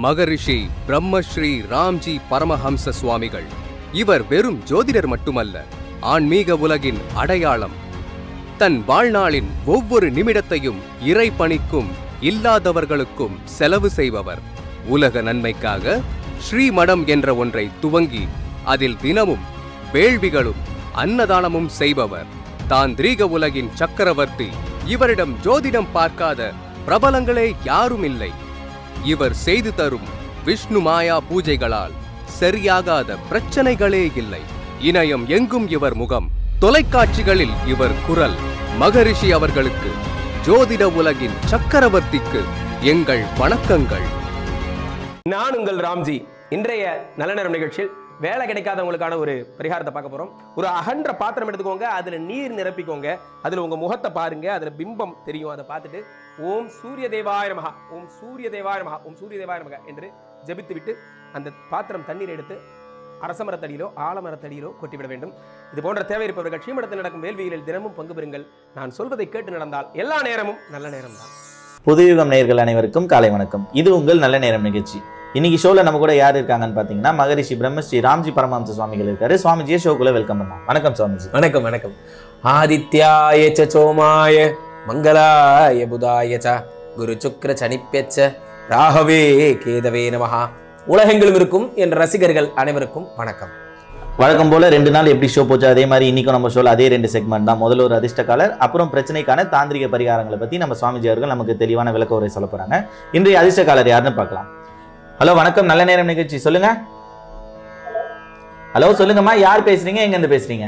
மகரிஷி பிரம்மஸ்ரீ ராம்ஜி பரமஹம்ச சுவாமிகள் இவர் வெறும் ஜோதிடர் மட்டுமல்ல ஆன்மீக உலகின் அடையாளம் தன் வாழ்நாளின் ஒவ்வொரு நிமிடத்தையும் இறை பணிக்கும் இல்லாதவர்களுக்கும் செலவு செய்பவர் உலக நன்மைக்காக ஸ்ரீமடம் என்ற ஒன்றை துவங்கி அதில் தினமும் வேள்விகளும் அன்னதானமும் செய்பவர் தாந்திரீக உலகின் சக்கரவர்த்தி இவரிடம் ஜோதிடம் பார்க்காத பிரபலங்களே யாரும் இல்லை இவர் செய்து தரும் விஷ்ணு மாயா பூஜைகளால் சரியாகாத பிரச்சனைகளே இல்லை இணையம் எங்கும் இவர் முகம் தொலைக்காட்சிகளில் இவர் குரல் மகரிஷி அவர்களுக்கு ஜோதிட உலகின் சக்கரவர்த்திக்கு எங்கள் வணக்கங்கள் நான் உங்கள் ராம்ஜி இன்றைய நல்ல நேரம் நிகழ்ச்சியில் வேலை கிடைக்காதவங்களுக்கான ஒரு பரிகாரத்தை பார்க்க போறோம் ஒரு அகன்ற பாத்திரம் எடுத்துக்கோங்க அதுல நீர் நிரப்பிக்கோங்க அதுல உங்க முகத்தை பாருங்க அதுல பிம்பம் தெரியும் அதை பார்த்துட்டு ஓம் சூரிய தேவாய நமகா ஓம் சூரிய தேவாய நமகா ஓம் சூரிய தேவாய நமகா என்று ஜெபித்து விட்டு அந்த பாத்திரம் தண்ணீர் எடுத்து அரசமரத்தடியிலோ ஆலமரத்தடியிலோ கொட்டிவிட வேண்டும் இது போன்ற தேவை இருப்பவர்கள் ஸ்ரீமடத்தில் நடக்கும் வேள்விகளில் தினமும் பங்கு பெறுங்கள் நான் சொல்வதை கேட்டு நடந்தால் எல்லா நேரமும் நல்ல நேரம் தான் புதுயுகம் நேயர்கள் அனைவருக்கும் காலை வணக்கம் இது உங்கள் நல்ல நேரம் நிகழ்ச்சி இன்னைக்கு ஷோல நம்ம கூட யார் இருக்காங்கன்னு பாத்தீங்கன்னா மகரிஷி பிரம்மஸ்ரீ ராம்ஜி பரமஹம்ச சுவாமிகள் இருக்காரு சுவாமிஜியை ஷோக்குள்ள வெல்கம் பண்ணலாம் வணக்கம் சுவாமிஜி வணக்கம் வணக்கம் ஆதித்யாய ச சோமாய மங்களாய புதாய ச குரு சுக்ர சனிப்பெச்ச ராகவே கேதவே நமஹா உலகெங்கிலும் இருக்கும் என் ரசிகர்கள் அனைவருக்கும் வணக்கம் வழக்கம் போல ரெண்டு நாள் எப்படி ஷோ போச்சு அதே மாதிரி இன்னைக்கும் நம்ம ஷோல அதே ரெண்டு செக்மெண்ட் தான் முதல்ல ஒரு அதிர்ஷ்டக்காலர் அப்புறம் பிரச்சனைக்கான தாந்திரிக பரிகாரங்களை பத்தி நம்ம சுவாமிஜி அவர்கள் நமக்கு தெளிவான விளக்க உரை சொல்ல போறாங்க இன்றைய அதிர்ஷ்டக்காலர் யாருன்னு பார்க்கலாம் ஹலோ வணக்கம் நல்ல நேரம் நிகழ்ச்சி சொல்லுங்க ஹலோ சொல்லுங்கம்மா யார் பேசுறீங்க எங்க இருந்து பேசுறீங்க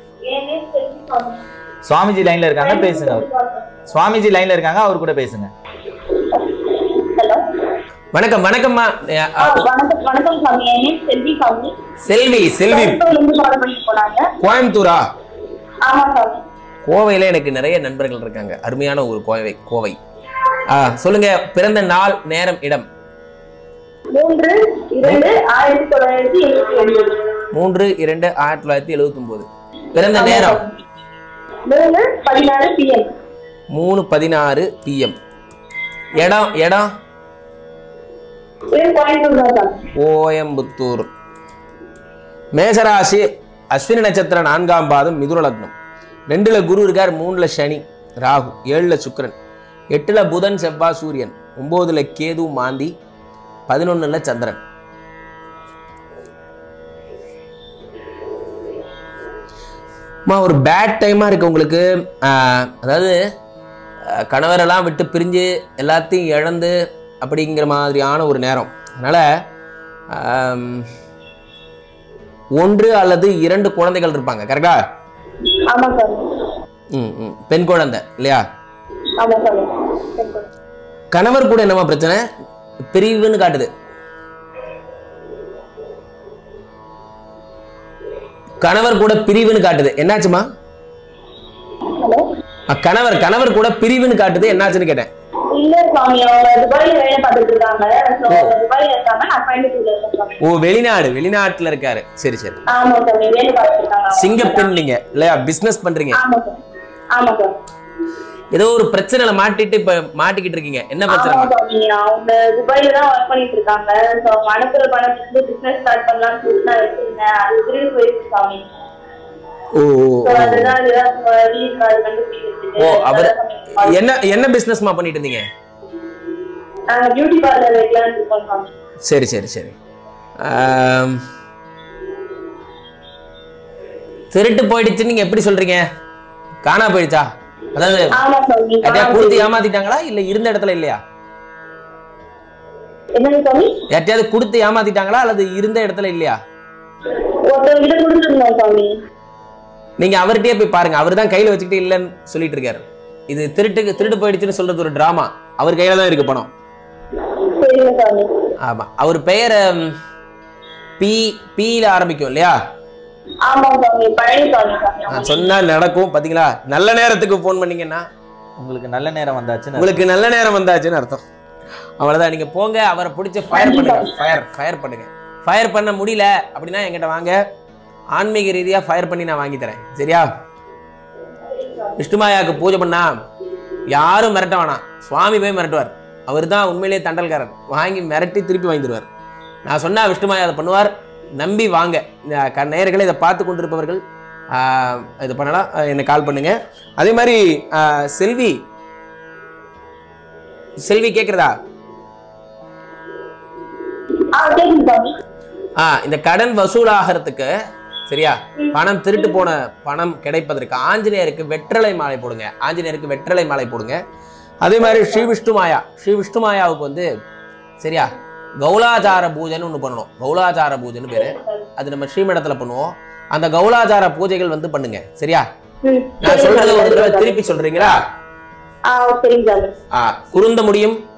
சுவாமிஜி லைன்ல இருக்காங்க பேசுங்க அவர் சுவாமிஜி லைன்ல இருக்காங்க அவர் கூட பேசுங்க ஹலோ வணக்கம் வணக்கம்மா அஹ், ஆ, அஹ், வணக்கம் வணக்கம் சாமி என் நேம் செல்வி சாமி செல்வி செல்வி கோயம்புத்தூர்லேருந்து கால் பண்ணிட்டு போனாங்க கோயம்புத்தூரா ஆமா சாமி கோவையில எனக்கு நிறைய நண்பர்கள் இருக்காங்க அருமையான ஒரு கோவை கோவை ஆ, சொல்லுங்க பிறந்த நாள் நேரம் இடம் மூன்று இரண்டு ஆயிரத்தி தொள்ளாயிரத்தி எழுபத்தி ஒன்பது மூன்று இரண்டு ஆயிரத்தி தொள்ளாயிரத்தி எழுபத்தி ஒன்பது பிறந்த நேரம் மூணு பதினாறு பிஎம் மூணு பதினாறு பிஎம் இடம் இடம் கோயம்புத்தூர் தான் சாமி கோயம்புத்தூர் மேசராசி அஸ்வினி நட்சத்திரம் நான்காம் பாதம் மிதுன லக்னம் ரெண்டுல குரு இருக்கார் மூணுல சனி ராகு ஏழுல சுக்கிரன் எட்டுல புதன் செவ்வாய் சூரியன் ஒன்பதுல கேது மாந்தி பதினொன்னுல சந்திரன் அம்மா ஒரு பேட் டைமா இருக்கு உங்களுக்கு ஆஹ், அதாவது ஆஹ், கணவரெல்லாம் விட்டு பிரிஞ்சு எல்லாத்தையும் இழந்து அப்படிங்கிற மாதிரியான ஒரு நேரம் அதனால ஆம், ஒன்று அல்லது இரண்டு குழந்தைகள் இருப்பாங்க கரெக்டா ஆமா சாமி ம் ம் பெண் குழந்தை இல்லையா ஆமா சாமி கணவர் கூட என்னமா பிரச்சனை பிரிவுன்னு காட்டுது கணவர் கூட பிரிவுன்னு காட்டுது என்னாச்சுமா ஹலோ அ, கணவர் கணவர் கூட பிரிவுன்னு காட்டுது என்னாச்சுன்னு கேட்டேன் இல்ல சாமி அவங்க துபாயில வேலை பார்த்துட்டு இருக்காங்க So, துபாயில இருக்காங்க நான் கோயம்புத்தூர்ல இருக்கேன் சாமி ஓ வெளிநாடு வெளிநாட்டுல இருக்காரு சரி சரி ஆமா சாமி வேலை பார்த்துட்டு இருக்காங்க சிங்கப்பெண் நீங்க இல்லையா பிசினஸ் பண்றீங்க ஆமா சாமி ஆமா சாமி ஏதோ ஒரு பிரச்சனைல மாட்டிட்டு இப்ப மாட்டிக்கிட்டு இருக்கீங்க என்ன ஆமா பிரச்சனை சாமி அவங்க துபாயில தான் ஒர்க் பண்ணிட்டு இருக்காங்க சோ அனுப்புற பணத்துல இருந்து பிசினஸ் ஸ்டார்ட் பண்ணலாம்னு சொல்லிட்டு நான் வச்சிருந்தேன் அது திரும்பி போயிடுச்சு சாமி ஓ ஓ, சோ ஓ. அதுதான் அதுதான் வழி இருக்காது கண்டுபிடிக்கிறதுக்கு ஓ அவர் அதான் சாமி. என்ன என்ன பிசினஸ்மா பண்ணிட்டு இருந்தீங்க நாங்க பியூட்டி பார்லர் வைக்கலாம்னு இருக்கோம் சாமி சரி சரி சரி ஆம். திருட்டு போயிடுச்சுன்னு நீங்க எப்படி சொல்றீங்க காணா போயிடுச்சா அதாவது ஆமா சாமி யார்ட்டையா கொடுத்து ஏமாத்திட்டாங்களா இல்ல இருந்த இடத்துல இல்லையா என்னங்க சாமி யார்ட்டையாவது கொடுத்து ஏமாத்திட்டாங்களா அல்லது இருந்த இடத்துல இல்லையா ஒருத்தவங்க கிட்ட கொடுத்துருந்தோம் சாமி நீங்க அவர்கிட்டயே போய் பாருங்க அவர் தான் கையில வச்சுக்கிட்டு இல்லைன்னு சொல்லிட்டு இருக்காரு இது திருட்டுக்கு திருட்டு போயிடுச்சுன்னு சொல்றது ஒரு டிராமா அவர் கையில தான் இருக்கு பணம் சரிங்க சாமி ஆமா அவர் பெயர் ம், பி பியில ஆரம்பிக்கும் இல்லையா ஆமா சாமி பழனிசாமி சாமி ஆமா. நான் சொன்னா நடக்கும் பாத்தீங்களா நல்ல நேரத்துக்கு ஃபோன் பண்ணீங்கன்னா உங்களுக்கு நல்ல நேரம் வந்தாச்சுன்னு உங்களுக்கு நல்ல நேரம் வந்தாச்சுன்னு அர்த்தம் அவ்வளவுதான் நீங்க போங்க அவரை பிடிச்சி ஃபயர் பண்ணுங்க ஃபயர் ஃபயர் பண்ணுங்க ஃபயர் பண்ண முடியல அப்படின்னா என்கிட்ட வாங்க ஆன்மீக ரீதியா ஃபயர் பண்ணி நான் வாங்கி தரேன் சரியா விஷ்ணுமாயாவுக்கு பூஜை பண்ணா யாரும் மிரட்ட வேணாம் சுவாமி போய் மிரட்டுவார் அவர் தான் உண்மையிலேயே தண்டல்காரர் வாங்கி மிரட்டி திருப்பி வாங்கிடுவார் நான் சொன்னா விஷ்ணுமாயா அதை பண்ணுவார் நம்பி வாங்க இந்த க நேயர்களை இதை பார்த்து கொண்டிருப்பவர்கள் ஆஹ், இது பண்ணலாம் ஆஹ், என்னை கால் பண்ணுங்க அதே மாதிரி ஆஹ், செல்வி செல்வி கேட்குறதா ஆ கேக்குது சாமி ஆ இந்த கடன் வசூலாகிறதுக்கு சரியா பணம் திருட்டு போன பணம் கிடைப்பதற்கு ஆஞ்சநேயருக்கு வெற்றலை மாலை போடுங்க ஆஞ்சநேயருக்கு வெற்றலை மாலை போடுங்க அதே மாதிரி ஸ்ரீ விஷ்ணுமாயா ஸ்ரீ விஷ்ணுமாயாவுக்கு வந்து சரியா கௌலாச்சார பூஜைன்னு ஒன்று பண்ணணும் கௌலாச்சார பூஜைன்னு பேரு அது நம்ம ஸ்ரீமடத்துல பண்ணுவோம் அந்த கௌலாச்சார பூஜைகள் வந்து பண்ணுங்க சரியா ம் நான் சரிங்க சொல்றது ஒரு சாமி, தடவை சரிங்க திருப்பி சொல்றீங்களா ஆ சரிங்க சாமி ஆ குருந்த முடியும்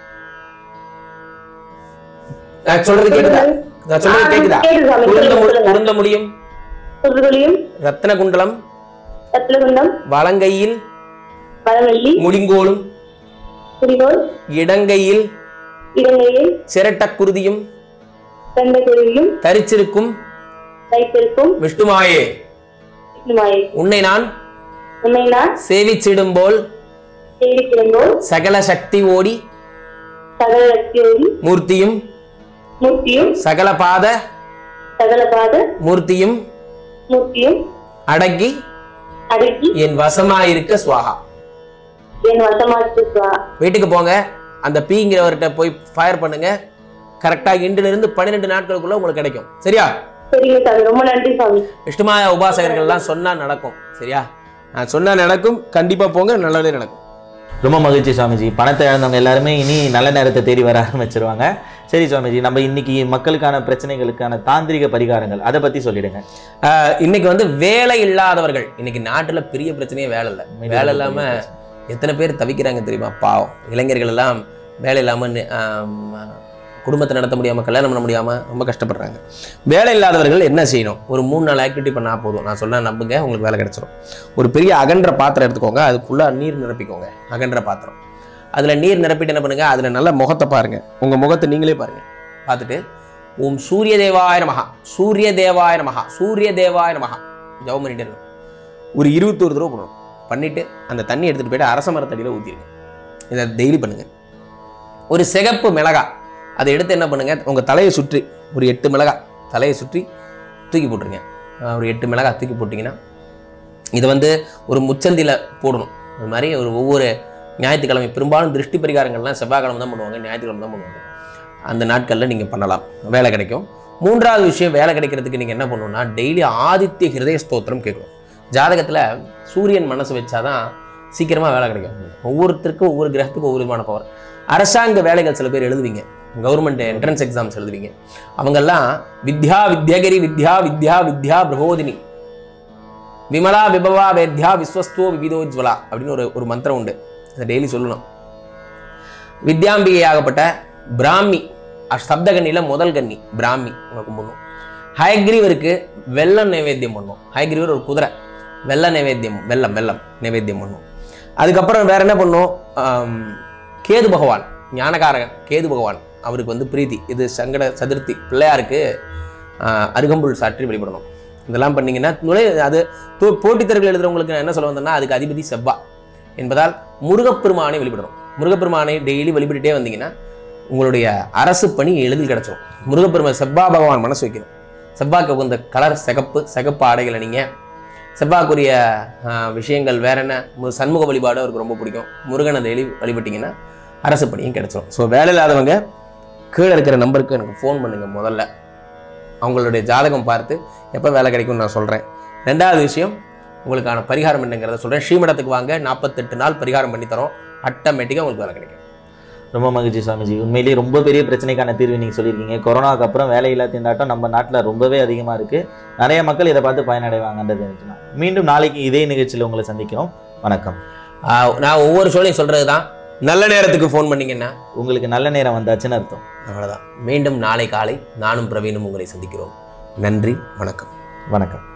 நான் சொல்றது கேக்குதா நான் சொல்றது ஆ, கேக்குதா கேக்குது சாமி, குருந்த சொல்லுங்க, மு- சொல்லுங்க. குருந்த முடியும் சுற்றுகளையும் ரத்ன குண்டலம் ரத்னகுண்டம் வலங்கையில் வடவள்ளி முடிங்கோலும் குறிகோள் இடங்கையில் இலங்கையில் சிரட்டக்குருதியும் கண்ட குருவியும் தரிச்சிருக்கும் வைத்திருக்கும் விஷ்ணுமாயே விஷ்ணுமாயை உன்னை நான் உண்மை நான் சேவிச்சிடும் போல் தேடி கிடந்தோம் சகல சக்தி ஓடி சகல லட்சியோடி மூர்த்தியும் மூர்த்தியும் சகல பாத சகல பாத மூர்த்தியும் மூர்த்தியும் அடக்கி அடக்கி என் வசமாயிருக்க சுவாகா என் வசமாச்சு வீட்டுக்கு போங்க அந்த பீங்கிறவர்கிட்ட போய் ஃபயர் பண்ணுங்க கரெக்டா இன்றுல இருந்து பன்னிரெண்டு நாட்களுக்குள்ள உங்களுக்கு கிடைக்கும் சரியா சரிங்க சாமி ரொம்ப நன்றி சாமி விஷ்ணுமாய உபாசகர்கள் எல்லாம் சொன்னா நடக்கும் சரியா நான் சொன்னா நடக்கும் கண்டிப்பா போங்க நல்லதே நடக்கும் ரொம்ப மகிழ்ச்சி சுவாமிஜி பணத்தை இழந்தவங்க எல்லாருமே இனி நல்ல நேரத்தை தேடி வர ஆரம்பிச்சிருவாங்க சரி சுவாமிஜி நம்ம இன்னைக்கு மக்களுக்கான பிரச்சனைகளுக்கான தாந்திரிக பரிகாரங்கள் அதை பத்தி சொல்லிடுங்க ஆஹ் இன்னைக்கு வந்து வேலை இல்லாதவர்கள் இன்னைக்கு நாட்டுல பெரிய பிரச்சனையே வேலை இல்லை வேலை இல்லாம எத்தனை பேர் தவிக்கிறாங்க தெரியுமா பாவம் இளைஞர்கள் எல்லாம் வேலை இல்லாம நி- ஆம், குடும்பத்தை நடத்த முடியாம கல்யாணம் பண்ண முடியாம ரொம்ப கஷ்டப்படுறாங்க வேலை இல்லாதவர்கள் என்ன செய்யணும் ஒரு மூணு நாள் ஆக்டிவிட்டி பண்ணா போதும் நான் சொன்னா நம்புங்க உங்களுக்கு வேலை கிடைச்சிரும் ஒரு பெரிய அகன்ற பாத்திரம் எடுத்துக்கோங்க அது ஃபுல்லா நீர் நிரப்பிக்கோங்க அகன்ற பாத்திரம் அதுல நீர் நிரப்பிட்டு என்ன பண்ணுங்க அதுல நல்ல முகத்தை பாருங்க உங்க முகத்தை நீங்களே பாருங்க பார்த்துட்டு ஓம் சூரிய தேவாய நமஹா சூரிய தேவாய நமஹா சூரிய தேவாய நமஹா ஜவம் பண்ணிட்டு இருக்கணும் ஒரு இருபத்தோரு தடவை பண்ணணும் பண்ணிட்டு அந்த தண்ணி எடுத்துட்டு போயிட்டு அரச மரத்தடியில் ஊற்றிடுங்க இதை டெய்லி பண்ணுங்க ஒரு சிகப்பு மிளகா அதை எடுத்து என்ன பண்ணுங்க உங்க தலையை சுற்றி ஒரு எட்டு மிளகா தலையை சுற்றி தூக்கி போட்டுருங்க அஹ் ஒரு எட்டு மிளகா தூக்கி போட்டிங்கன்னா இதை வந்து ஒரு முச்சந்தில போடணும் அது மாதிரி ஒரு ஒவ்வொரு ஞாயிற்றுக்கிழமை பெரும்பாலும் திருஷ்டி பரிகாரங்கள்லாம் செவ்வாய்க்கிழமை தான் பண்ணுவாங்க ஞாயிற்றுக்கிழமை தான் பண்ணுவாங்க அந்த நாட்களில் நீங்கள் பண்ணலாம் வேலை கிடைக்கும் மூன்றாவது விஷயம் வேலை கிடைக்கிறதுக்கு நீங்கள் என்ன பண்ணணும்னா டெய்லி ஆதித்ய ஹிருதய ஸ்தோத்திரம் கேட்கணும் ஜாதகத்தில் சூரியன் மனசு வச்சாதான் சீக்கிரமாக வேலை கிடைக்கும் ஒவ்வொருத்தருக்கும் ஒவ்வொரு கிரகத்துக்கும் ஒவ்வொரு விதமான பவர் அரசாங்க வேலைகள் சில பேர் எழுதுவீங்க கவர்மெண்ட் என்ட்ரன்ஸ் எக்ஸாம்ஸ் எழுதுவீங்க அவங்கெல்லாம் வித்யா வித்யகிரி வித்யா வித்யா வித்யா பிரகோதினி விமலா விபவா வேத்யா விஸ்வஸ்தோ விவிதோஜ்வலா அப்படின்னு ஒரு ஒரு மந்திரம் உண்டு அதை டெய்லி சொல்லணும் வித்யாம்பிகையாகப்பட்ட பிராமி அஷ் சப்தகன்னியில் முதல் கன்னி பிராமி அவங்க கும்பிடணும் ஹயக்ரீவருக்கு வெள்ளம் நைவேத்தியம் பண்ணும் ஹயக்ரீவர் ஒரு குதிரை வெள்ள நைவேத்தியம் வெள்ளம் வெள்ளம் நைவேத்தியம் பண்ணும் அதுக்கப்புறம் வேற என்ன பண்ணும் ஆம், கேது பகவான் ஞானகாரகன் கேது பகவான் அவருக்கு வந்து பிரீத்தி இது சங்கட சதுர்த்தி பிள்ளையாருக்கு ஆஹ், அருகம்புல் சாற்றி வழிபடணும் இதெல்லாம் பண்ணீங்கன்னா நுழை அது போ- போட்டித் தேர்வுகள் எழுதுறவங்களுக்கு நான் என்ன சொல்ல வந்தேன்னா அதுக்கு அதிபதி செவ்வா என்பதால் முருகப்பெருமானை வழிபடணும் முருகப்பெருமானை டெய்லி வழிபட்டுட்டே வந்தீங்கன்னா உங்களுடைய அரசு பணி எளிதில் கிடைச்சிடும் முருகப்பெருமான் செவ்வா பகவான் மனசு வைக்கணும் செவ்வாய்க்கு உகந்த கலர் சிகப்பு சிகப்பு ஆடைகளை நீங்கள் செவ்வாய்க்குரிய ஆஹ், விஷயங்கள் வேற என்ன மு- சண்முக வழிபாடு அவருக்கு ரொம்ப பிடிக்கும் முருகனை டெய்லி வழிபட்டீங்கன்னா அரசு பணியும் கிடைச்சிடும் ஸோ வேலை இல்லாதவங்க கீழே இருக்கிற நம்பருக்கு எனக்கு ஃபோன் பண்ணுங்க முதல்ல அவங்களுடைய ஜாதகம் பார்த்து எப்போ வேலை கிடைக்கும்னு நான் சொல்கிறேன் ரெண்டாவது விஷயம் உங்களுக்கான பரிகாரம் என்னங்கிறத சொல்கிறேன் ஸ்ரீமடத்துக்கு வாங்க நாற்பத்தெட்டு நாள் பரிகாரம் பண்ணி தரோம் ஆட்டோமேட்டிக்காக உங்களுக்கு வேலை கிடைக்கும் ரொம்ப மகிழ்ச்சி சுவாமிஜி உண்மையிலேயே ரொம்ப பெரிய பிரச்சனைக்கான தீர்வு நீங்கள் சொல்லியிருக்கீங்க கொரோனாக்கு அப்புறம் வேலையில்லா திண்டாட்டம் நம்ம நாட்டில் ரொம்பவே அதிகமாக இருக்குது நிறைய மக்கள் இதை பார்த்து பயனடைவாங்கன்றது நினைக்கலாம் மீண்டும் நாளைக்கு இதே நிகழ்ச்சியில் உங்களை சந்திக்கிறோம் வணக்கம் ஆஹ் நான் ஒவ்வொரு சொல்லையும் சொல்கிறது தான் நல்ல நேரத்துக்கு ஃபோன் பண்ணீங்கன்னா உங்களுக்கு நல்ல நேரம் வந்தாச்சுன்னு அர்த்தம் அவ்வளோதான் மீண்டும் நாளை காலை நானும் பிரவீனும் உங்களை சந்திக்கிறோம் நன்றி வணக்கம் வணக்கம்